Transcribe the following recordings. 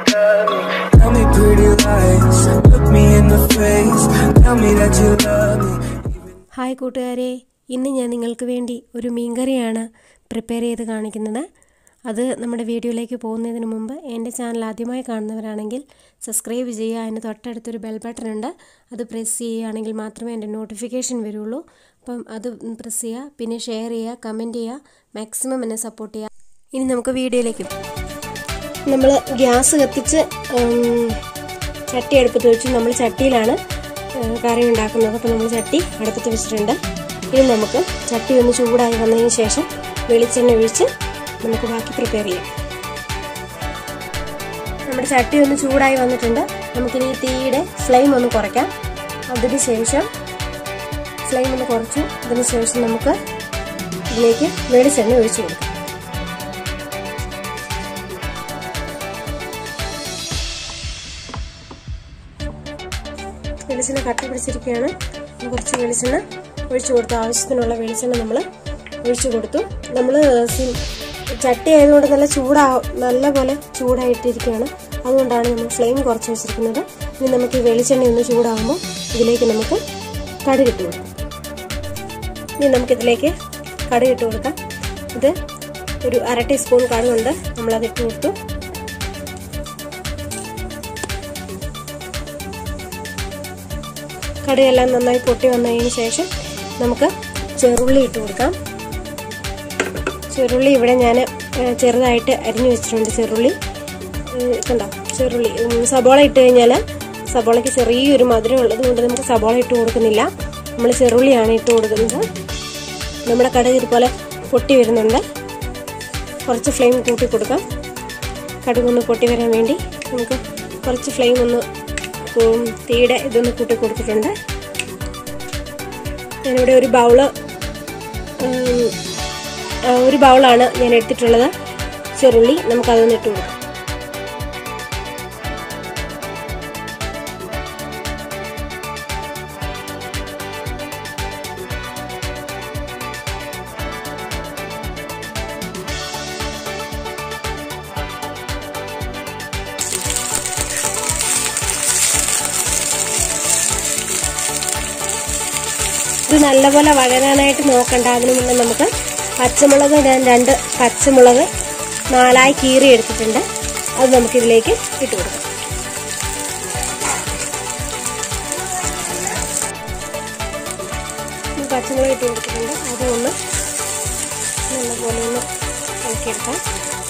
love me. Tell me pretty lies. Look me in the face. Tell me that you love me. Hi കൂട്ടുകാരെ ഇന്ന് ഞാൻ നിങ്ങൾക്ക് വേണ്ടി ഒരു മീൻകറിയാണ് പ്രിപ്പയർ ചെയ്ത് കാണിക്കുന്നത് അത് നമ്മുടെ വീഡിയോയിലേക്ക് പോകുന്നതിന് മുമ്പ് എൻ്റെ ചാനൽ ആദ്യമായി കാണുന്നവരാണെങ്കിൽ സബ്സ്ക്രൈബ് ചെയ്യുക അതിന് തൊട്ടടുത്തൊരു ബെൽ ബട്ടൺ ഉണ്ട് അത് പ്രസ് ചെയ്യുകയാണെങ്കിൽ മാത്രമേ എൻ്റെ നോട്ടിഫിക്കേഷൻ വരുള്ളൂ അപ്പം അത് പ്രസ് ചെയ്യുക പിന്നെ ഷെയർ ചെയ്യുക കമൻറ്റ് ചെയ്യുക മാക്സിമം എന്നെ സപ്പോർട്ട് ചെയ്യുക ഇനി നമുക്ക് വീഡിയോയിലേക്ക് പോകാം നമ്മൾ ഗ്യാസ് കത്തിച്ച് ഉം, ചട്ടി അടുപ്പത്ത് വെച്ചു നമ്മൾ ചട്ടിയിലാണ് ഏഹ്, കറി ഉണ്ടാക്കുന്നത് അപ്പോൾ നമ്മൾ ചട്ടി അടുപ്പത്ത് വെച്ചിട്ടുണ്ട് ഇനി നമുക്ക് ചട്ടി ഒന്ന് ചൂടായി വന്നതിന് ശേഷം വെളിച്ചെണ്ണ ഒഴിച്ച് നമുക്ക് ബാക്കി പ്രിപ്പയർ ചെയ്യാം നമ്മുടെ ചട്ടി ഒന്ന് ചൂടായി വന്നിട്ടുണ്ട് നമുക്കിനി ഈ തീയുടെ ഫ്ലെയിം ഒന്ന് കുറയ്ക്കാം അതിന് ശേഷം ഫ്ലെയിം ഒന്ന് കുറച്ചു അതിന് ശേഷം നമുക്ക് ഇതിലേക്ക് വെളിച്ചെണ്ണ ഒഴിച്ചു കൊടുക്കാം വെളിച്ചെണ്ണ കട്ടി പിടിച്ചിരിക്കുകയാണ് കുറച്ച് വെളിച്ചെണ്ണ ഒഴിച്ചു കൊടുത്തു ആവശ്യത്തിനുള്ള വെളിച്ചെണ്ണ നമ്മൾ ഒഴിച്ചു കൊടുത്തു നമ്മൾ ചട്ടി ആയതുകൊണ്ട് നല്ല ചൂടാ നല്ല പോലെ ചൂടായിട്ടിരിക്കുകയാണ് അതുകൊണ്ടാണ് നമ്മൾ ഫ്ലെയിം കുറച്ച് വെച്ചിരിക്കുന്നത് ഇനി നമുക്ക് ഈ വെളിച്ചെണ്ണ ഒന്ന് ചൂടാകുമ്പോൾ ഇതിലേക്ക് നമുക്ക് കടുകിട്ട് കൊടുക്കാം ഇനി നമുക്കിതിലേക്ക് കടുകിട്ട് കൊടുക്കാം ഇത് ഒരു അര ടീസ്പൂൺ കടുകുണ്ട് നമ്മളത് ഇട്ട് കൊടുത്തു കടുകെല്ലാം നന്നായി പൊട്ടി വന്നതിന് ശേഷം നമുക്ക് ചെറുള്ളി ഇട്ട് കൊടുക്കാം ചെറുള്ളി ഇവിടെ ഞാൻ ചെറുതായിട്ട് അരിഞ്ഞു വെച്ചിട്ടുണ്ട് ചെറുള്ളി ഏഹ് കണ്ടോ ചെറുള്ളി ഉം, സബോള ഇട്ട് കഴിഞ്ഞാൽ സബോളയ്ക്ക് ചെറിയൊരു മധുരം ഉള്ളത് കൊണ്ട് നമുക്ക് സബോള ഇട്ട് കൊടുക്കുന്നില്ല നമ്മൾ ചെറുള്ളിയാണ് ഇട്ട് കൊടുക്കുന്നത് നമ്മുടെ കടുക് ഇതുപോലെ പൊട്ടി വരുന്നുണ്ട് കുറച്ച് ഫ്ലെയിം കൂട്ടി കൊടുക്കാം കടുകൊന്ന് പൊട്ടി വരാൻ വേണ്ടി നമുക്ക് കുറച്ച് ഫ്ലെയിം ഒന്ന് ഉം, തീയുടെ ഇതൊന്ന് കൂട്ടി കൊടുത്തിട്ടുണ്ട് ഞാനിവിടെ ഒരു ബൗള് ഉം, ആ, ഒരു ബൗളാണ് ഞാൻ എടുത്തിട്ടുള്ളത് ചെറുള്ളി നമുക്കതൊന്ന് ഇട്ട് കൊടുക്കാം ഇത് നല്ലപോലെ വഴരാനായിട്ട് നോക്കണ്ട അതിനു മുന്നേ നമുക്ക് പച്ചമുളക് ഞാൻ രണ്ട് പച്ചമുളക് നാലായി കീറി എടുത്തിട്ടുണ്ട് അത് നമുക്കിതിലേക്ക് ഇട്ട് കൊടുക്കാം ഈ പച്ചമുളക് ഇട്ട് കൊടുത്തിട്ടുണ്ട് അതൊന്ന് നല്ലപോലെ ഒന്ന് ഇളക്കിയെടുക്കാം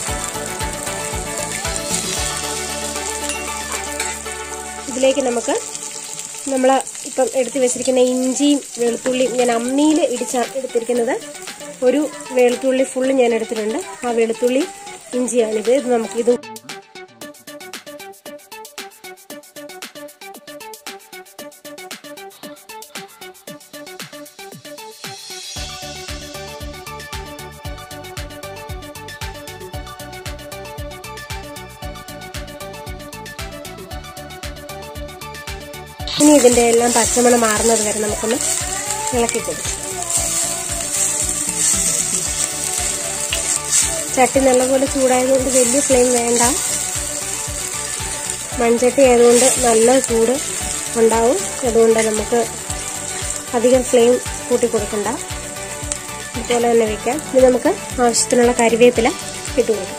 ഇതിലേക്ക് നമുക്ക് നമ്മൾ ഇപ്പം എടുത്തു വെച്ചിരിക്കുന്ന ഇഞ്ചിയും വെളുത്തുള്ളിയും ഞാൻ അമ്മിയിൽ ഇടിച്ച എടുത്തിരിക്കുന്നത് ഒരു വെളുത്തുള്ളി ഫുള്ള് ഞാൻ എടുത്തിട്ടുണ്ട് ആ വെളുത്തുള്ളി ഇഞ്ചിയാണിത് ഇത് നമുക്ക് ഇത് ഇനി ഇതിന്റെ എല്ലാം പച്ചമണം മാറുന്നത് വരെ നമുക്കൊന്ന് ഇളക്കി കൊടുക്കാം ചട്ടി നല്ലപോലെ ചൂടായതുകൊണ്ട് വലിയ ഫ്ലെയിം വേണ്ട മൺചട്ടി ആയതുകൊണ്ട് നല്ല ചൂട് ഉണ്ടാവും അതുകൊണ്ട് നമുക്ക് അധികം ഫ്ലെയിം കൂട്ടി കൊടുക്കണ്ട ഇതുപോലെ തന്നെ വെക്കാം ഇനി നമുക്ക് ആവശ്യത്തിനുള്ള കരിവേപ്പില ഇട്ട് കൊടുക്കാം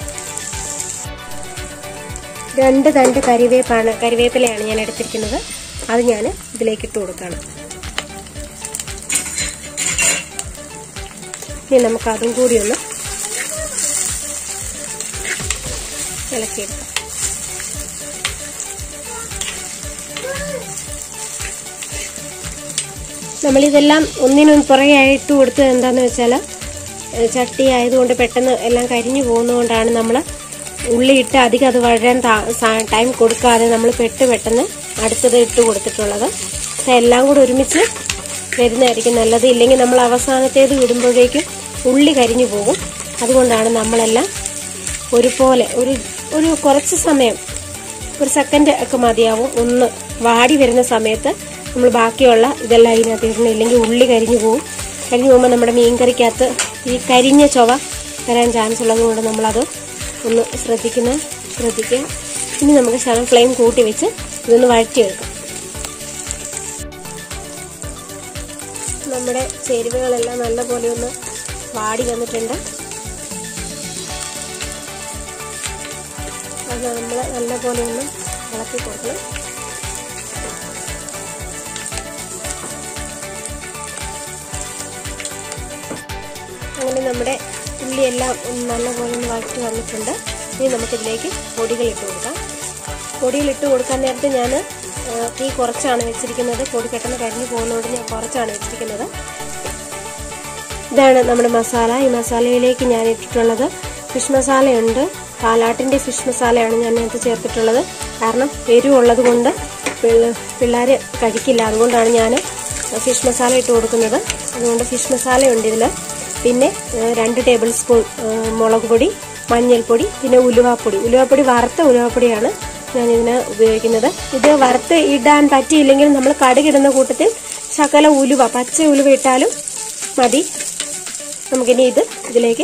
രണ്ട് തണ്ട് കരിവേപ്പാണ് കരിവേപ്പിലയാണ് ഞാൻ എടുത്തിരിക്കുന്നത് അത് ഞാൻ ഇതിലേക്ക് ഇട്ട് കൊടുക്കുകയാണ് ഇനി നമുക്ക് അതും കൂടി ഒന്ന് ഇളക്കിയെടുക്കാം നമ്മളിതെല്ലാം ഒന്നിനൊന്ന് പുറകെ ഇട്ട് കൊടുത്തത് എന്താണെന്ന് വെച്ചാൽ ചട്ടി ആയതുകൊണ്ട് പെട്ടെന്ന് എല്ലാം കരിഞ്ഞു പോകുന്നതുകൊണ്ടാണ് നമ്മൾ ഉള്ളി ഇട്ട് അധികം അത് വഴരാൻ ടൈം കൊടുക്കാതെ നമ്മൾ പെട്ട് പെട്ടെന്ന് അടുത്തത് ഇട്ട് കൊടുത്തിട്ടുള്ളത് പക്ഷെ എല്ലാം കൂടെ ഒരുമിച്ച് വരുന്നതായിരിക്കും നല്ലത് ഇല്ലെങ്കിൽ നമ്മൾ അവസാനത്തേത് ഇടുമ്പോഴേക്കും ഉള്ളി കരിഞ്ഞു പോകും അതുകൊണ്ടാണ് നമ്മളെല്ലാം ഒരുപോലെ ഒരു ഒരു കുറച്ച് സമയം ഒരു സെക്കൻഡ് ഒക്കെ മതിയാവും ഒന്ന് വാടി വരുന്ന സമയത്ത് നമ്മൾ ബാക്കിയുള്ള ഇതെല്ലാം ഇതിനകത്ത് ഇടണം ഇല്ലെങ്കിൽ ഉള്ളി കരിഞ്ഞു പോകും കരിഞ്ഞു പോകുമ്പോൾ നമ്മുടെ മീൻകറിക്കകത്ത് ഈ കരിഞ്ഞ ചൊവ വരാൻ ചാൻസ് ഉള്ളത് കൊണ്ട് നമ്മളത് ഒന്ന് ശ്രദ്ധിക്കുന്ന ശ്രദ്ധിക്കുക ഇനി നമുക്ക് ശകലം ഫ്ലെയിം കൂട്ടി വെച്ച് ഇതൊന്ന് വഴറ്റിയെടുക്കാം നമ്മുടെ ചേരുവകളെല്ലാം നല്ലപോലെ ഒന്ന് വാടി വന്നിട്ടുണ്ട് അത് നമ്മൾ നല്ലപോലെ ഒന്ന് ഇളക്കി കൊടുക്കണം അങ്ങനെ നമ്മുടെ ഉള്ളിയെല്ലാം ഒന്ന് നല്ലപോലെ ഒന്ന് വഴറ്റി വന്നിട്ടുണ്ട് ഇനി നമുക്കിതിലേക്ക് പൊടികൾ ഇട്ട് കൊടുക്കാം പൊടികൾ ഇട്ട് കൊടുക്കാൻ നേരത്തെ ഞാൻ തീ കുറച്ചാണ് വെച്ചിരിക്കുന്നത് പൊടി പെട്ടെന്ന് കരിഞ്ഞു പോകുന്നതുകൊണ്ട് ഞാൻ കുറച്ചാണ് വെച്ചിരിക്കുന്നത് ഇതാണ് നമ്മുടെ മസാല ഈ മസാലയിലേക്ക് ഞാൻ ഇട്ടിട്ടുള്ളത് ഫിഷ് മസാലയുണ്ട് പാലാട്ടിൻ്റെ ഫിഷ് മസാലയാണ് ഞാൻ ഇതിനകത്ത് ചേർത്തിട്ടുള്ളത് കാരണം എരിവുള്ളത് കൊണ്ട് പിള്ളേർ കഴിക്കില്ല അതുകൊണ്ടാണ് ഞാൻ ഫിഷ് മസാല ഇട്ട് കൊടുക്കുന്നത് അതുകൊണ്ട് ഫിഷ് മസാലയുണ്ട് ഇതിൽ പിന്നെ രണ്ട് ടേബിൾ സ്പൂൺ മുളക് പൊടി മഞ്ഞൾപ്പൊടി പിന്നെ ഉലുവാപ്പൊടി ഉലുവാപ്പൊടി വറുത്ത ഉലുവാപ്പൊടിയാണ് ഞാൻ ഇതിന് ഉപയോഗിക്കുന്നത് ഇത് വറുത്ത് ഇടാൻ പറ്റിയില്ലെങ്കിൽ നമ്മൾ കടുകിടുന്ന കൂട്ടത്തിൽ ശകല ഉലുവ പച്ച ഉലുവ ഇട്ടാലും മതി നമുക്കിനി ഇത് ഇതിലേക്ക്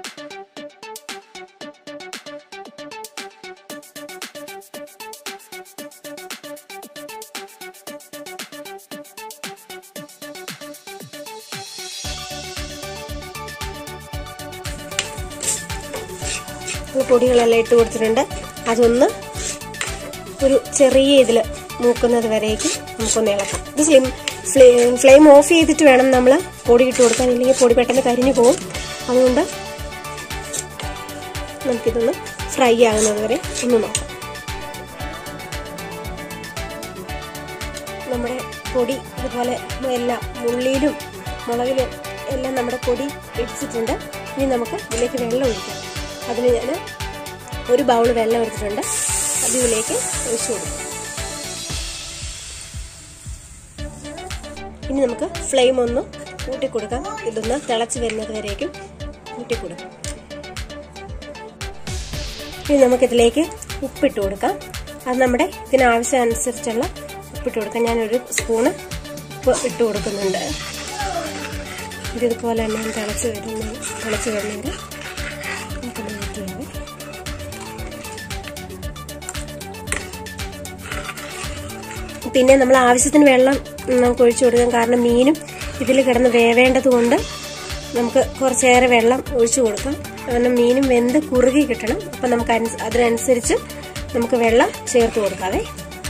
പൊടികളെല്ലാം ഇട്ട് കൊടുത്തിട്ടുണ്ട് അതൊന്ന് ഒരു ചെറിയ ഇതിൽ മൂക്കുന്നത് വരേക്കും നമുക്കൊന്ന് ഇളക്കാം ഇത് സ്ലിം ഫ്ലെയിം ഓഫ് ചെയ്തിട്ട് വേണം നമ്മൾ പൊടി ഇട്ട് കൊടുക്കാൻ ഇല്ലെങ്കിൽ പൊടി പെട്ടെന്ന് കരിഞ്ഞു പോകും അതുകൊണ്ട് നമുക്കിതൊന്ന് ഫ്രൈ ആകുന്നത് വരെ ഒന്ന് നോക്കാം നമ്മുടെ പൊടി ഇതുപോലെ എല്ലാം ഉള്ളിയിലും മുളകിലും എല്ലാം നമ്മുടെ പൊടി ഇടിച്ചിട്ടുണ്ട് ഇനി നമുക്ക് ഇതിലേക്ക് വെള്ളം ഒഴിക്കാം അതിന് ഞാൻ ഒരു ബൗൾ വെള്ളം എടുത്തിട്ടുണ്ട് അത് ഇതിലേക്ക് ഒഴിച്ചു കൊടുക്കും ഇനി നമുക്ക് ഫ്ലെയിം ഒന്ന് കൂട്ടിക്കൊടുക്കാം ഇതൊന്ന് തിളച്ച് വരുന്നത് വരേക്കും കൂട്ടിക്കൊടുക്കാം ഇനി നമുക്കിതിലേക്ക് ഉപ്പിട്ട് കൊടുക്കാം അത് നമ്മുടെ ഇതിനാവശ്യമനുസരിച്ചുള്ള ഉപ്പിട്ട് കൊടുക്കാം ഞാനൊരു സ്പൂണ് ഉപ്പ് ഇട്ട് കൊടുക്കുന്നുണ്ട് ഇത് ഇതുപോലെ തന്നെ തിളച്ച് വരുന്ന തിളച്ച് വരുന്നുണ്ട് നമുക്കൊന്ന് വെയിറ്റ് ചെയ്യാം പിന്നെ നമ്മൾ ആവശ്യത്തിന് വെള്ളം നമുക്ക് ഒഴിച്ചു കൊടുക്കാം കാരണം മീനും ഇതിൽ കിടന്ന് വേവേണ്ടത് കൊണ്ട് നമുക്ക് കുറച്ചേറെ വെള്ളം ഒഴിച്ചു കൊടുക്കാം കാരണം മീനും വെന്ത് കുറുകി കിട്ടണം അപ്പം നമുക്ക് അതിനനുസരിച്ച് നമുക്ക് വെള്ളം ചേർത്ത് കൊടുക്കാവേ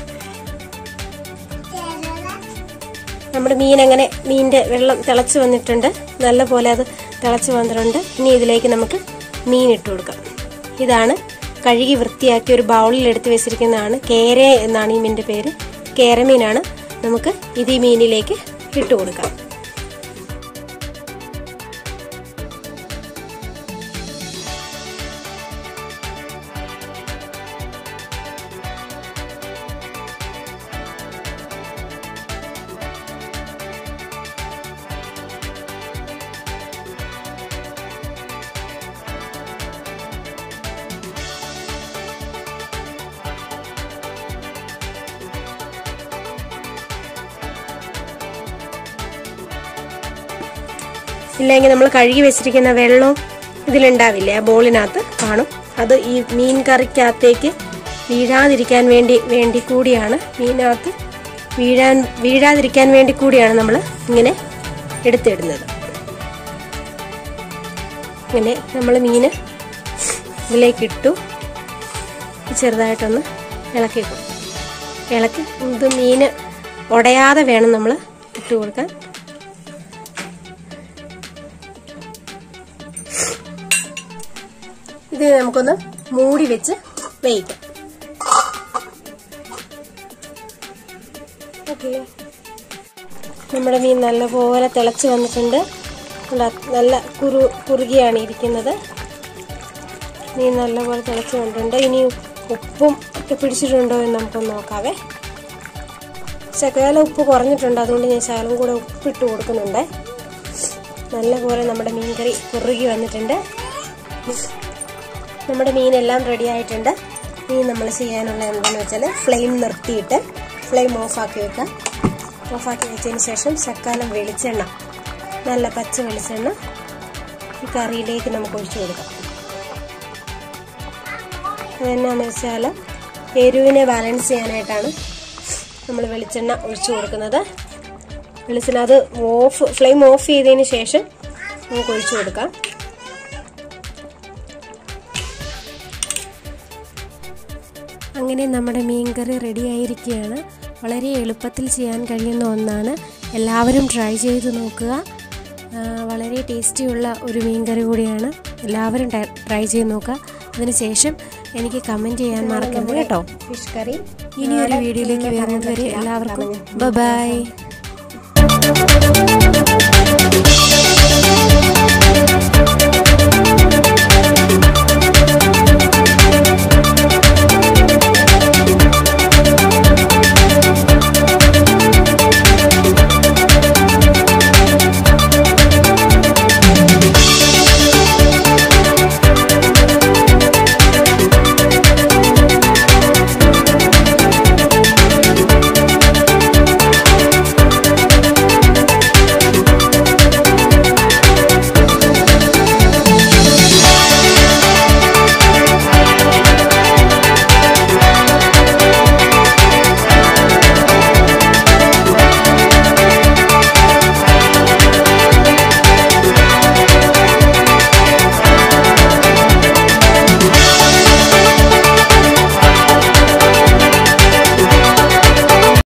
നമ്മുടെ മീൻ അങ്ങനെ മീനിന്റെ വെള്ളം തിളച്ച് വന്നിട്ടുണ്ട് നല്ല പോലെ അത് തിളച്ച് വന്നിട്ടുണ്ട് ഇനി ഇതിലേക്ക് നമുക്ക് മീൻ ഇട്ട് കൊടുക്കാം ഇതാണ് കഴുകി വൃത്തിയാക്കി ഒരു ബൗളിൽ എടുത്ത് വെച്ചിരിക്കുന്നതാണ് കേര എന്നാണ് ഈ മീനിന്റെ പേര് കേരമീനാണ് നമുക്ക് ഇത് ഈ മീനിലേക്ക് ഇട്ട് കൊടുക്കാം ഇല്ലെങ്കിൽ നമ്മൾ കഴുകി വെച്ചിരിക്കുന്ന വെള്ളം ഇതിലുണ്ടാവില്ലേ ആ ബോളിനകത്ത് കാണും അത് ഈ മീൻ കറിക്കകത്തേക്ക് വീഴാതിരിക്കാൻ വേണ്ടി വേണ്ടി കൂടിയാണ് മീനകത്ത് വീഴാൻ വീഴാതിരിക്കാൻ വേണ്ടി കൂടിയാണ് നമ്മൾ ഇങ്ങനെ എടുത്തിടുന്നത് ഇങ്ങനെ നമ്മൾ മീന് ഇതിലേക്ക് ഇട്ടു ചെറുതായിട്ടൊന്ന് ഇളക്കി കൊടുക്കും ഇളക്കി ഇത് മീന് ഉടയാതെ വേണം നമ്മൾ ഇട്ട് കൊടുക്കാൻ ഇത് നമുക്കൊന്ന് മൂടി വെച്ച് വേവിക്കാം ഓക്കെ നമ്മുടെ മീൻ നല്ലപോലെ തിളച്ച് വന്നിട്ടുണ്ട് നല്ല കുറു കുറുകിയാണ് ഇരിക്കുന്നത് മീൻ നല്ലപോലെ തിളച്ച് വന്നിട്ടുണ്ട് ഇനി ഉപ്പും ഒക്കെ പിടിച്ചിട്ടുണ്ടോ എന്ന് നമുക്കൊന്ന് നോക്കാവേ ശകലം ഉപ്പ് കുറഞ്ഞിട്ടുണ്ട് അതുകൊണ്ട് ഞാൻ ശകലം കൂടെ ഉപ്പിട്ട് കൊടുക്കുന്നുണ്ട് നല്ലപോലെ നമ്മുടെ മീൻകറി കുറുകി വന്നിട്ടുണ്ട് നമ്മുടെ മീനെല്ലാം റെഡി ആയിട്ടുണ്ട് ഇനി നമ്മൾ ചെയ്യാനുള്ള എന്താണെന്ന് വെച്ചാൽ ഫ്ലെയിം നിർത്തിയിട്ട് ഫ്ലെയിം ഓഫാക്കി വെക്കാം ഓഫാക്കി വെച്ചതിന് ശേഷം ശക്കാലം വെളിച്ചെണ്ണ നല്ല പച്ച വെളിച്ചെണ്ണ ഈ കറിയിലേക്ക് നമുക്ക് ഒഴിച്ചു കൊടുക്കാം അതെന്നാന്ന് വെച്ചാൽ എരിവിനെ ബാലൻസ് ചെയ്യാനായിട്ടാണ് നമ്മൾ വെളിച്ചെണ്ണ ഒഴിച്ചു കൊടുക്കുന്നത് വെളിച്ചെണ്ണ അത് ഓഫ് ഫ്ലെയിം ഓഫ് ചെയ്തതിന് ശേഷം നമുക്ക് ഒഴിച്ചു കൊടുക്കാം അങ്ങനെ നമ്മുടെ മീൻകറി റെഡി ആയിരിക്കുകയാണ് വളരെ എളുപ്പത്തിൽ ചെയ്യാൻ കഴിയുന്ന ഒന്നാണ് എല്ലാവരും ട്രൈ ചെയ്ത് നോക്കുക ആ, വളരെ ടേസ്റ്റിയുള്ള ഒരു മീൻകറി കൂടിയാണ് എല്ലാവരും ട്രൈ ചെയ്ത് നോക്കുക അതിനുശേഷം എനിക്ക് കമൻറ്റ് ചെയ്യാൻ മറക്കരുത് കേട്ടോ ഫിഷ് കറി ഇനി ഒരു വീഡിയോയിലേക്ക് വരുന്നത് വരെ എല്ലാവർക്കും ബൈ